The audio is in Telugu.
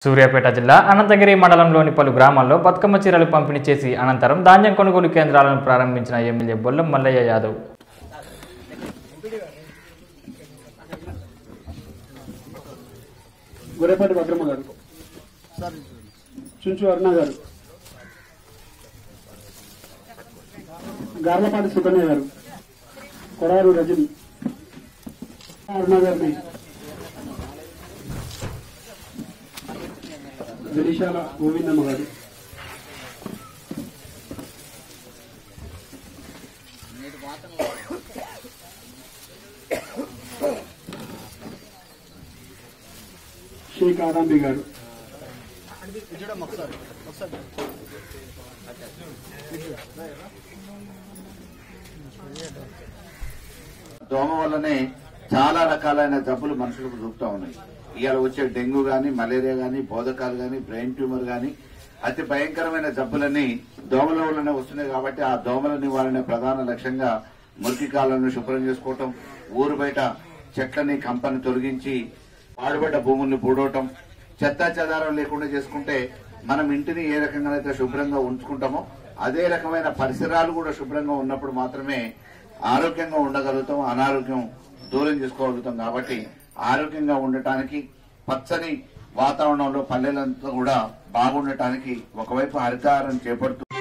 సూర్యాపేట జిల్లా అనంతగిరి మండలంలోని పలు గ్రామాల్లో బతుకమ్మ చీరలు పంపిణీ చేసి అనంతరం ధాన్యం కొనుగోలు కేంద్రాలను ప్రారంభించిన ఎమ్మెల్యే బొల్లం మల్లయ్య యాదవ్ గురేపాటి భద్రమ్మ గారు చుంచు అరుణ గారు గార్లపాటి సుకన్య గారు కొడారు రజని అరుణ గారిని జడిశాల గోవిందమ్మ గారు షేక్ ఆదాంబి గారు దోమ వల్లనే చాలా రకాలైన జబ్బులు మనుషులకు చూపుతా ఉన్నాయి ఇవాళ వచ్చే డెంగ్యూ గాని మలేరియా గాని బోధకాలు గాని బ్రెయిన్ ట్యూమర్ గాని అతి భయంకరమైన జబ్బులన్నీ దోమల వల్లనే వస్తున్నాయి కాబట్టి ఆ దోమల నివారణ ప్రధాన లక్ష్యంగా మురికి కాలను శుభ్రం చేసుకోవటం ఊరు బయట చెట్లని కంపని తొలగించి పాడుబడ్డ భూముల్ని పూడవటం చెత్తా చెదారం లేకుండా చేసుకుంటే మనం ఇంటిని ఏ రకంగా అయితే శుభ్రంగా ఉంచుకుంటామో అదే రకమైన పరిసరాలు కూడా శుభ్రంగా ఉన్నప్పుడు మాత్రమే ఆరోగ్యంగా ఉండగలుగుతాం అనారోగ్యం దూరం చేసుకోగలుగుతాం కాబట్టి ఆరోగ్యంగా ఉండటానికి పచ్చని వాతావరణంలో పల్లెలంతా కూడా బాగుండటానికి ఒకవైపు హరితహారం చేపడుతూ